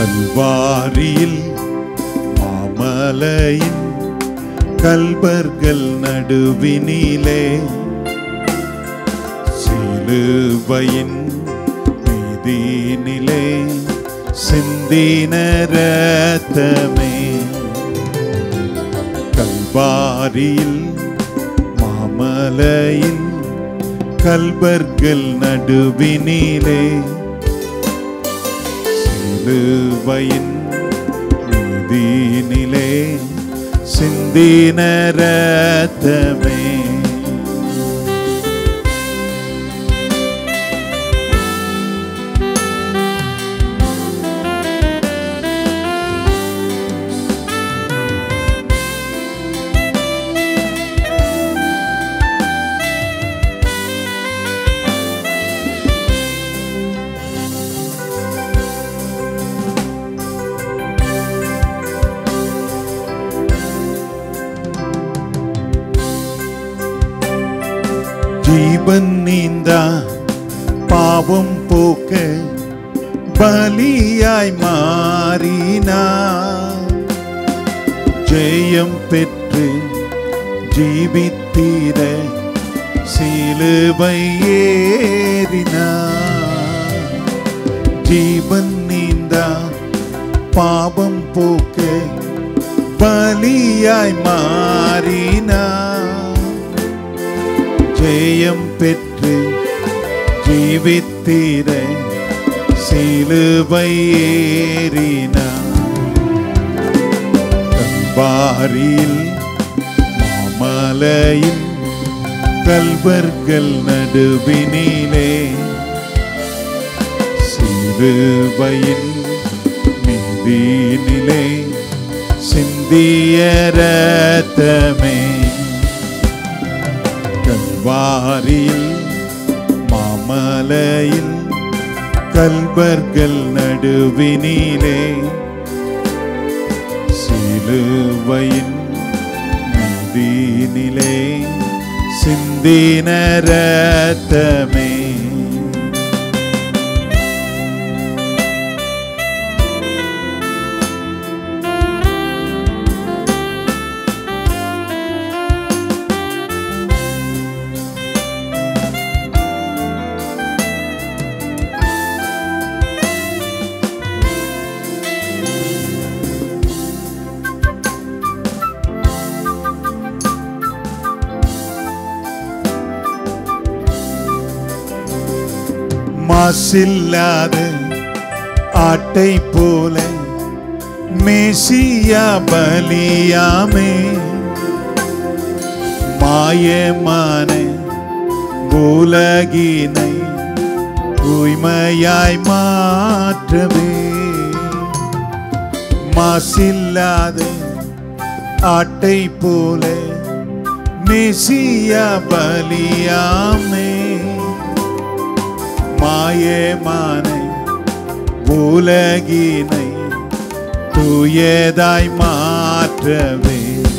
கல்வாரியில் மாமலையின் கல்பர்கள் நடுவினிலே சிலுவையின் மீதினிலே சிந்தின ரத்தமே கல்வாரியில் மாமலையில் கல்பர்கள் நடுவினிலே சிலுவையின் மீதினிலே சிந்தின ரத்தமே ஜீவன் நீந்தா பாவம் போக்க பலியாய் மாறினார் ஜெயம் பெற்று ஜீவித்தீர சிலுவை ஏறினார் ஜீவன் நீந்தா பாவம் போக்க பலியாய் மாறினார் ஜெயம் பெற்று ஜீவித்தீர சிலுவை ஏறினார் கல்வாரியில் மாமலையில் கல்வர்கள் நடுவினிலே சிலுவையின் மீதினிலே சிந்திய ரத்தமே கல்வாரியில் மாமலையில் கல்வர்கள் நடுவினிலே சிலுவையின் மீதினிலே சிந்தின ரத்தமே மாசில்லாத ஆட்டை போல மேசியா பலியாமே மாயமான உலகினை தூய்மையாய் மாற்றவே மாசில்லாத ஆட்டை போல மேசியா பலியாமே மாயமானை உலகினை தூயதாய் மாற்றவே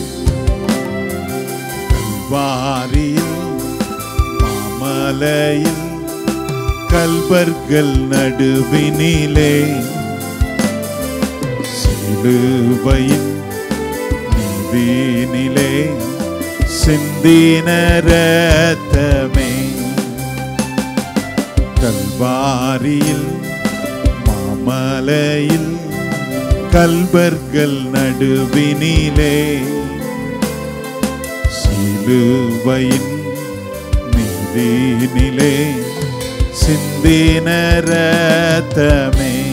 கல்வாரியில் மாமலையில் கல்வர்கள் நடுவினிலே சிலுவையின் மீதினிலே சிந்தின ரத்தமே கல்வாரியில் மாமலையில் கல்வர்கள் நடுவினிலே சிலுவையின் மீதினிலே சிந்தின ரத்தமே